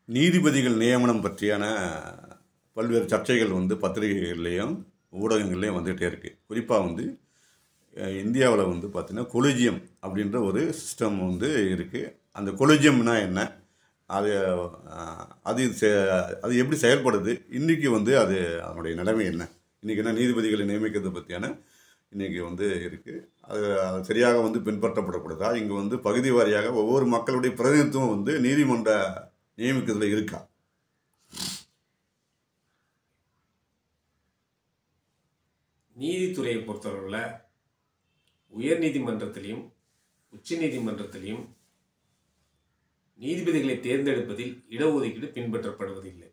நீதிபதிகள் நியமனம் பற்றியான பல்வேறு சர்ச்சைகள் வந்து பத்திரிகைகள்லேயும் ஊடகங்கள்லேயும் வந்துகிட்டே இருக்குது குறிப்பாக வந்து இந்தியாவில் வந்து பார்த்திங்கன்னா கொலிஜியம் அப்படின்ற ஒரு சிஸ்டம் வந்து இருக்குது அந்த கொலிஜியம்னா என்ன அது அஹ், அது செ- அது எப்படி செயல்படுது இன்றைக்கி வந்து அது அதனுடைய நிலைமை என்ன இன்றைக்கி என்ன நீதிபதிகளை நியமிக்கிறது பற்றியான இன்றைக்கி வந்து இருக்குது அது அது சரியாக வந்து பின்பற்றப்படக்கூடாதா இங்கே வந்து பகுதி வாரியாக ஒவ்வொரு மக்களுடைய பிரதிநிதித்துவம் வந்து நீதிமன்ற நியமிக்கிறதுல இருக்கா நீதித்துறையை பொறுத்தவரையில் உயர் நீதிமன்றத்திலையும் உச்ச நீதிமன்றத்திலையும் நீதிபதிகளை தேர்ந்தெடுப்பதில் இடஒதுக்கீடு பின்பற்றப்படுவதில்லை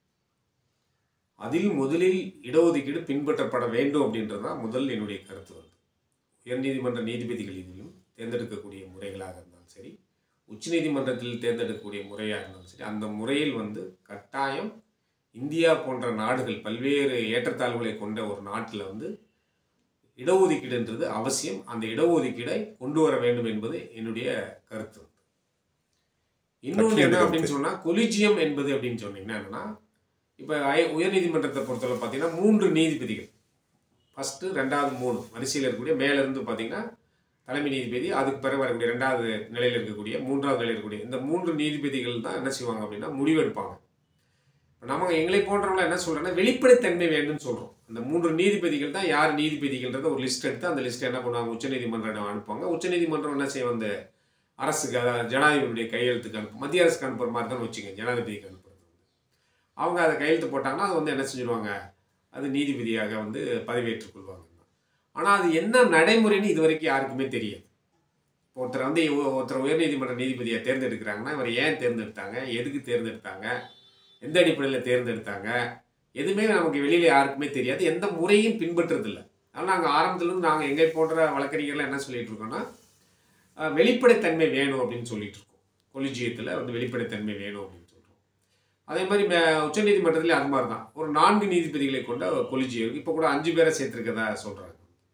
அதில் முதலில் இடஒதுக்கீடு பின்பற்றப்பட வேண்டும் அப்படின்றது தான் முதல் என்னுடைய கருத்து வந்து உயர்நீதிமன்ற நீதிபதிகளிலும் தேர்ந்தெடுக்கக்கூடிய முறைகளாக இருந்தாலும் சரி உச்சநீதிமன்றத்தில் தேர்ந்தெடுக்கக்கூடிய முறையாக இருந்தாலும் சரி அந்த முறையில் வந்து கட்டாயம் இந்தியா போன்ற நாடுகள் பல்வேறு ஏற்றத்தாழ்வுகளை கொண்ட ஒரு நாட்டில் வந்து இடஒதுக்கீடுன்றது அவசியம் அந்த இடஒதுக்கீடை கொண்டு வர வேண்டும் என்பது என்னுடைய கருத்து இன்னொன்று கட்சியோட என்ன கருத்து. அப்படின்னு சொன்னால் கொலிஜியம் என்பது அப்படின்னு சொன்னீங்கன்னா என்னன்னா இப்போ உயர்நீதிமன்றத்தை பொறுத்தவரை பார்த்தீங்கன்னா மூன்று நீதிபதிகள் ஃபஸ்ட்டு ரெண்டாவது மூணு வரிசையில் இருக்கக்கூடிய மேல இருந்து பார்த்தீங்கன்னா தலைமை நீதிபதி அதுக்கு பிறகு வரக்கூடிய ரெண்டாவது நிலையில் இருக்கக்கூடிய மூன்றாவது நிலையில் இருக்கக்கூடிய இந்த மூன்று நீதிபதிகள் தான் என்ன செய்வாங்க அப்படின்னா முடிவெடுப்பாங்க இப்ப நம்ம எங்களை போன்றவங்க என்ன சொல்றோம்னா வெளிப்படைத்தன்மை வேண்டும்னு சொல்றோம் அந்த மூன்று நீதிபதிகள் தான் யார் நீதிபதிகள்ன்றத ஒரு லிஸ்ட் எடுத்து அந்த லிஸ்ட் என்ன பண்ணுவாங்க உச்சநீதிமன்றம் அனுப்புவாங்க உச்சநீதிமன்றம் என்ன செய்யும் அந்த அரசுக்கு அதாவது ஜனாதிபதியுடைய கையெழுத்துக்கு அனுப்பும் மத்திய அரசுக்கு அனுப்புற மாதிரி தான் வச்சுங்க ஜனாதிபதிக்கு அனுப்புறது வந்து அவங்க அதை கையெழுத்து போட்டாங்கன்னா அது வந்து என்ன செஞ்சிருவாங்க அது நீதிபதியாக வந்து பதவியேற்றுக் கொள்வாங்க ஆனால் அது என்ன நடைமுறைன்னு இது வரைக்கும் யாருக்குமே தெரியாது இப்போ ஒருத்தர் வந்து ஒ- ஒருத்தர் உயர்நீதிமன்ற நீதிபதியை தேர்ந்தெடுக்கிறாங்கன்னா இவர் ஏன் தேர்ந்தெடுத்தாங்க எதுக்கு தேர்ந்தெடுத்தாங்க எந்த அடிப்படையில் தேர்ந்தெடுத்தாங்க எதுவுமே நமக்கு வெளியில் யாருக்குமே தெரியாது எந்த முறையும் பின்பற்றதில்ல அதனால் நாங்கள் ஆரம்பத்துலேருந்து நாங்கள் எங்களை போன்ற வழக்கறிஞர்லாம் என்ன சொல்லிட்டு இருக்கோம்னா அஹ், வெளிப்படைத்தன்மை வேணும் அப்படின்னு சொல்லிட்டு இருக்கோம் கொலிஜியத்தில் வந்து வெளிப்படைத்தன்மை வேணும் அப்படின்னு சொல்கிறோம் அதே மாதிரி மே- உச்சநீதிமன்றத்திலே அது மாதிரி தான் ஒரு நான்கு நீதிபதிகளை கொண்ட கொலிஜியம் இப்போ கூட அஞ்சு பேரை சேர்த்துருக்கதா சொல்கிறாங்க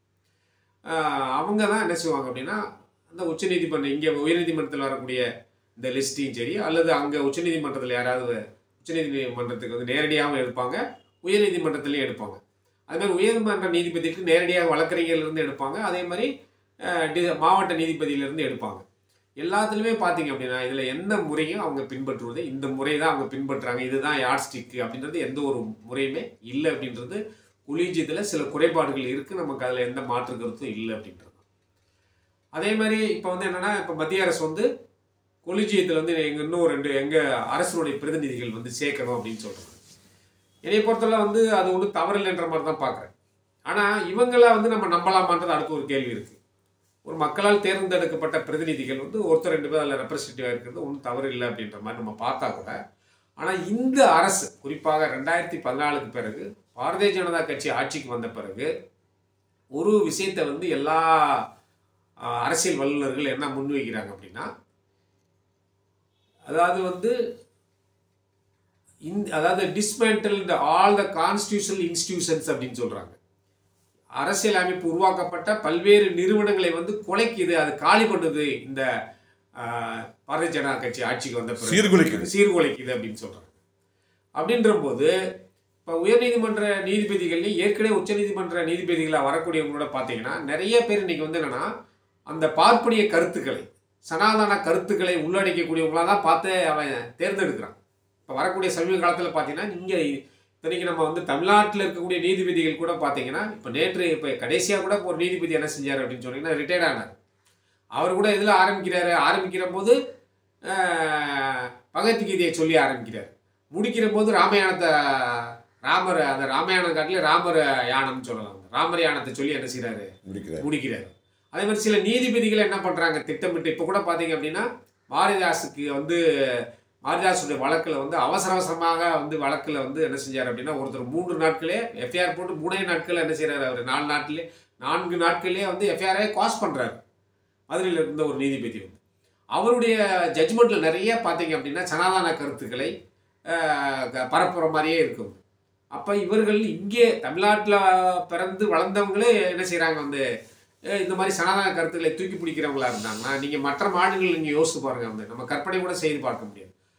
அவங்க தான் என்ன செய்வாங்க அப்படின்னா அந்த உச்சநீதிமன்றம் இங்கே உயர்நீதிமன்றத்தில் வரக்கூடிய இந்த லிஸ்ட்டையும் சரி அல்லது அங்கே உச்சநீதிமன்றத்தில் யாராவது உச்சநீதிமன்றத்துக்கு வந்து நேரடியாகவும் எடுப்பாங்க உயர்நீதிமன்றத்திலையும் எடுப்பாங்க அதே மாதிரி உயர்மன்ற நீதிபதிக்கு நேரடியாக வழக்கறிஞர்லேருந்து எடுப்பாங்க அதே மாதிரி அஹ், டி- மாவட்ட நீதிபதியிலேருந்து எடுப்பாங்க எல்லாத்துலேயுமே பார்த்தீங்க அப்படின்னா இதில் எந்த முறையும் அவங்க பின்பற்றுவது இந்த முறை தான் அவங்க பின்பற்றுறாங்க இதுதான் யார்ட் ஸ்டிக்கு அப்படின்றது எந்த ஒரு முறையுமே இல்லை அப்படின்றது கொலீஜியத்தில் சில குறைபாடுகள் இருக்குது நமக்கு அதில் எந்த மாற்று கருத்தும் இல்லை அப்படின்றது அதே மாதிரி இப்போ வந்து என்னென்னா இப்போ மத்திய அரசு வந்து கொலிஜியத்தில் வந்து எங்கள் இன்னும் ரெண்டு எங்கள் அரசுடைய பிரதிநிதிகள் வந்து சேர்க்கணும் அப்படின்னு சொல்கிறாங்க என்னை பொறுத்தவரை வந்து அது ஒன்றும் தவறில்லைன்ற மாதிரி தான் பார்க்குறேன் ஆனால் இவங்கள வந்து நம்ம நம்பலாமான்றது அடுத்த ஒரு கேள்வி இருக்குது ஒரு மக்களால் தேர்ந்தெடுக்கப்பட்ட பிரதிநிதிகள் வந்து ஒருத்தர் ரெண்டு பேர் அதில் ரெப்ரசன்டேட்டிவாக இருக்கிறது ஒன்றும் தவறு இல்லை அப்படின்ற மாதிரி நம்ம பார்த்தா கூட ஆனால் இந்த அரசு குறிப்பாக ரெண்டாயிரத்தி பதினாலுக்கு பிறகு பாரதிய ஜனதா கட்சி ஆட்சிக்கு வந்த பிறகு ஒரு விஷயத்தை வந்து எல்லா ஆஹ், அரசியல் வல்லுநர்கள் என்ன முன்வைக்கிறாங்க அப்படின்னா அதாவது வந்து இந்த அதாவது dismantle all the constitutional institutions அப்படின்னு சொல்றாங்க அரசியல் அமைப்பு உருவாக்கப்பட்ட பல்வேறு நிறுவனங்களை வந்து குலைக்குது அது காலி பண்ணுது இந்த ஆஹ், பாரதிய ஜனதா கட்சி ஆட்சிக்கு வந்த பிறகு. சீர்குலைக்குது. சீர்குலைக்குது அப்படின்னு சொல்றாங்க அப்படின்ற போது இப்போ உயர்நீதிமன்ற நீதிபதிகள்லையும் ஏற்கனவே உச்சநீதிமன்ற நீதிபதிகளாக வரக்கூடியவங்களோட பார்த்தீங்கன்னா நிறைய பேர் இன்னைக்கு வந்து என்னன்னா அந்த பார்ப்பனிய கருத்துக்களை சனாதன கருத்துக்களை உள்ளடக்கக்கூடியவங்களா தான் பார்த்து அவன் தேர்ந்தெடுக்கிறான் இப்போ வரக்கூடிய சமீப காலத்தில் பார்த்தீங்கன்னா இங்கே இத்தனைக்கு நம்ம வந்து தமிழ்நாட்டில் இருக்கக்கூடிய நீதிபதிகள் கூட பார்த்தீங்கன்னா இப்போ நேற்று இப்போ கடைசியாக கூட ஒரு நீதிபதி என்ன செஞ்சார் அப்படின்னு சொன்னீங்கன்னா ரிட்டையர்ட் ஆனார் அவர் கூட எதில் ஆரம்பிக்கிறாரு ஆரம்பிக்கிற போது ஆஹ், பகவத்கீதையை சொல்லி ஆரம்பிக்கிறார் முடிக்கிற போது ராமாயணத்தை ராமர் அந்த ராமாயணம் காட்டில ராமர் யானம்னு சொல்லலாம் ராமர் யானத்தை சொல்லி என்ன செய்றாரு முடிக்கிறார் முடிக்கிறார் அதே மாதிரி சில நீதிபதிகள் என்ன பண்றாங்க திட்டமிட்டு இப்போ கூட பார்த்தீங்க அப்படின்னா மாரிதாஸுக்கு வந்து மாரிதாஸுடைய வழக்கில் வந்து அவசர அவசரமாக வந்து வழக்கில் வந்து என்ன செஞ்சார் அப்படின்னா ஒருத்தர் மூன்று நாட்களே எஃப்ஐஆர் போட்டு மூணே நாட்கள் என்ன செய்றாரு அவர் நாலு நாட்டிலே நான்கு நாட்களே வந்து எஃப்ஐஆரே காஸ் பண்றாரு மதுரையில் இருந்த ஒரு நீதிபதி வந்து அவருடைய ஜட்ஜ்மெண்ட்டில் நிறைய பார்த்தீங்க அப்படின்னா சனாதன கருத்துக்களை ஆஹ், க- பரப்புற மாதிரியே இருக்கும் அப்போ இவர்கள் இங்கே தமிழ்நாட்டில் பிறந்து வளர்ந்தவங்களே என்ன செய்கிறாங்க வந்து அஹ், இந்த மாதிரி சனாதன கருத்துக்களை தூக்கி பிடிக்கிறவங்களா இருந்தாங்கன்னா நீங்கள் மற்ற மாநிலங்கள் நீங்கள் யோசிச்சு பாருங்க வந்து நம்ம கற்பனை கூட செய்து பார்க்க முடியாது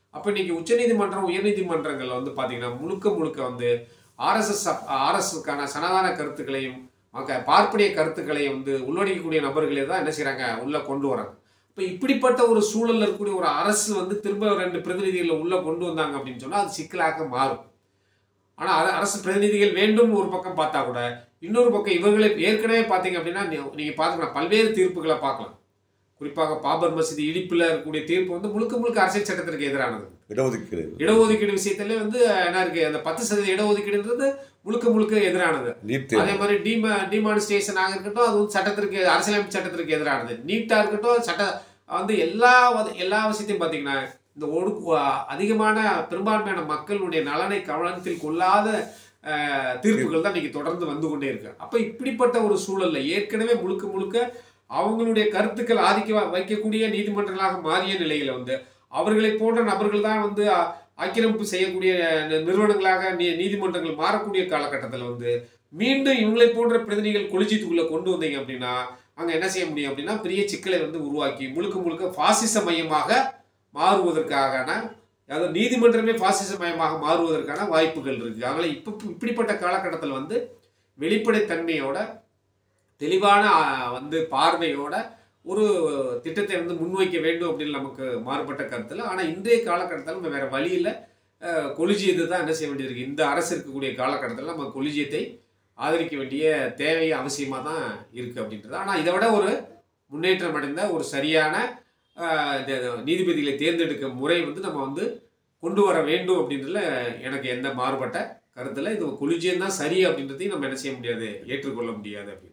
அப்போ இன்னைக்கு உச்சநீதிமன்றம் உயர்நீதிமன்றங்கள் வந்து பார்த்தீங்கன்னா முழுக்க முழுக்க வந்து ஆர்எஸ்எஸ் ஆர்எஸ்க்கான சனாதான கருத்துக்களையும் மக்க- பார்ப்பனிய கருத்துக்களையும் வந்து உள்ளடக்கக்கூடிய நபர்களே தான் என்ன செய்றாங்க உள்ள கொண்டு வராங்க இப்போ இப்படிப்பட்ட ஒரு சூழல்ல இருக்கக்கூடிய ஒரு அரசு வந்து திரும்ப ரெண்டு பிரதிநிதிகளை உள்ள கொண்டு வந்தாங்க அப்படின்னு சொன்னா அது சிக்கலாக மாறும் ஆனா அது அரசு பிரதிநிதிகள் வேண்டும் ஒரு பக்கம் பார்த்தா கூட இன்னொரு பக்கம் இவர்களை ஏற்கனவே பார்த்தீங்க அப்படின்னா நீ- நீங்க பார்த்துக்கலாம் பல்வேறு தீர்ப்புகளை பார்க்கலாம் குறிப்பாக பாபர் மசீதி இடிப்புல இருக்கக்கூடிய தீர்ப்பு வந்து முழுக்க முழுக்க அரசியல் சட்டத்திற்கு எதிரானது இடஒதுக்கீடு இடஒதுக்கீடு விஷயத்துல வந்து என்ன இருக்கு அந்த பத்து சதவீத இடஒதுக்கீடுன்றது முழுக்க முழுக்க எதிரானது நீட் அதே மாதிரி டிமா டிமானிஸ்ட்ரேஷனாக இருக்கட்டும் அது வந்து சட்டத்திற்கு அரசியலமைப்பு சட்டத்திற்கு எதிரானது நீட்டா இருக்கட்டும் சட்ட வந்து எல்லா வத- எல்லா விஷயத்தையும் பார்த்தீங்கன்னா இந்த ஒடுக்கு அதிகமான பெரும்பான்மையான மக்களுடைய நலனை கவனத்தில் கொள்ளாத அஹ், தீர்ப்புகள் தான் இன்னைக்கு தொடர்ந்து வந்து கொண்டே இருக்கு அப்ப இப்படிப்பட்ட ஒரு சூழல்ல ஏற்கனவே முழுக்க முழுக்க அவங்களுடைய கருத்துக்கள் ஆதிக்க வ- வைக்கக்கூடிய நீதிமன்றங்களாக மாறிய நிலையில வந்து அவர்களை போன்ற நபர்கள் தான் வந்து அ- ஆக்கிரமிப்பு செய்யக்கூடிய நி- நிறுவனங்களாக நீ- நீதிமன்றங்கள் மாறக்கூடிய காலகட்டத்தில் வந்து மீண்டும் இவங்களை போன்ற பிரதிநிதிகள் கொலிஜியத்துக்குள்ள கொண்டு வந்தீங்க அப்படின்னா அங்க என்ன செய்ய முடியும் அப்படின்னா பெரிய சிக்கலை வந்து உருவாக்கி முழுக்க முழுக்க பாசிச மையமாக மாறுவதற்கான அதாவது நீதிமன்றமே பாசிச மயமாக மாறுவதற்கான வாய்ப்புகள் இருக்கு அதனால இப்போ இப்படிப்பட்ட காலகட்டத்தில் வந்து வெளிப்படைத்தன்மையோட தெளிவான ஆ, வந்து பார்வையோட ஒரு திட்டத்தை வந்து முன்வைக்க வேண்டும் அப்படின்னு நமக்கு மாறுபட்ட கருத்தில் ஆனால் இன்றைய காலகட்டத்தில் நம்ம வேற வழியில் கொலிஜியத்தை தான் என்ன செய்ய வேண்டியிருக்கு இந்த அரசு இருக்கக்கூடிய காலகட்டத்தில் நம்ம கொலிஜியத்தை ஆதரிக்க வேண்டிய தேவை அவசியமாக தான் இருக்குது அப்படின்றது ஆனால் இதை விட ஒரு முன்னேற்றம் அடைந்த ஒரு சரியான ஆஹ், இந்த நீதிபதிகளை தேர்ந்தெடுக்க முறை வந்து நம்ம வந்து கொண்டு வர வேண்டும் அப்படின்றதுல எனக்கு எந்த மாறுபட்ட கருத்தில் இது கொலிஜியம் தான் சரி அப்படின்றதையும் நம்ம என்ன செய்ய முடியாது ஏற்றுக்கொள்ள முடியாது அப்படின்னு